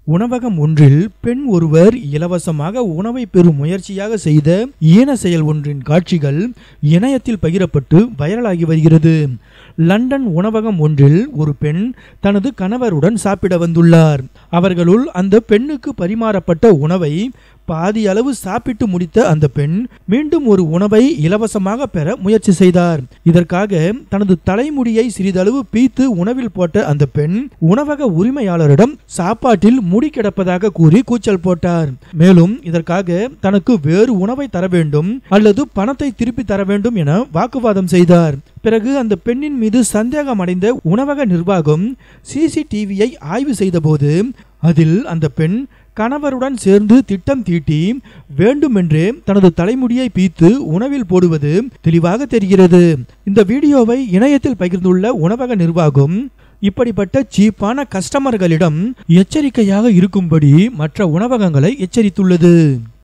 உணவகம் ஒன்றில் பெண் ஒருவர் இலவசமாக உணவை பெறும் முயற்சியாக செய்த ஈன செயல் ஒன்றின் காட்சிகள் இணையத்தில் பகிரப்பட்டு வைரலாகி வருகிறது லண்டன் உணவகம் ஒன்றில் ஒரு பெண் தனது கணவருடன் சாப்பிட வந்துள்ளார் அவர்களுள் அந்த பெண்ணுக்கு பரிமாறப்பட்ட உணவை பாதி அளவு சாப்பிட்டு முடித்த அந்த பெண் மீண்டும் ஒரு உணவை இலவசமாக பெற முயற்சி செய்தார் இதற்காக தனது தலைமுடியை சிறிதளவு பீத்து உணவில் போட்ட அந்த பெண் உணவக உரிமையாளரிடம் சாப்பாட்டில் முடி கிடப்பதாக கூறி கூச்சல் போட்டார் மேலும் இதற்காக தனக்கு வேறு உணவை தர வேண்டும் அல்லது பணத்தை திருப்பி தர வேண்டும் என வாக்குவாதம் செய்தார் பிறகு அந்த பெண்ணின் மீது சந்தேகம் அடைந்த உணவக நிர்வாகம் சிசிடிவியை ஆய்வு செய்தபோது அதில் அந்த பெண் கணவருடன் சேர்ந்து திட்டம் தீட்டி வேண்டுமென்றே தனது தலைமுடியை பீத்து உணவில் போடுவது தெளிவாக தெரிகிறது இந்த வீடியோவை இணையத்தில் பகிர்ந்துள்ள உணவக நிர்வாகம் இப்படிப்பட்ட சீப்பான கஸ்டமர்களிடம் எச்சரிக்கையாக இருக்கும்படி மற்ற உணவகங்களை எச்சரித்துள்ளது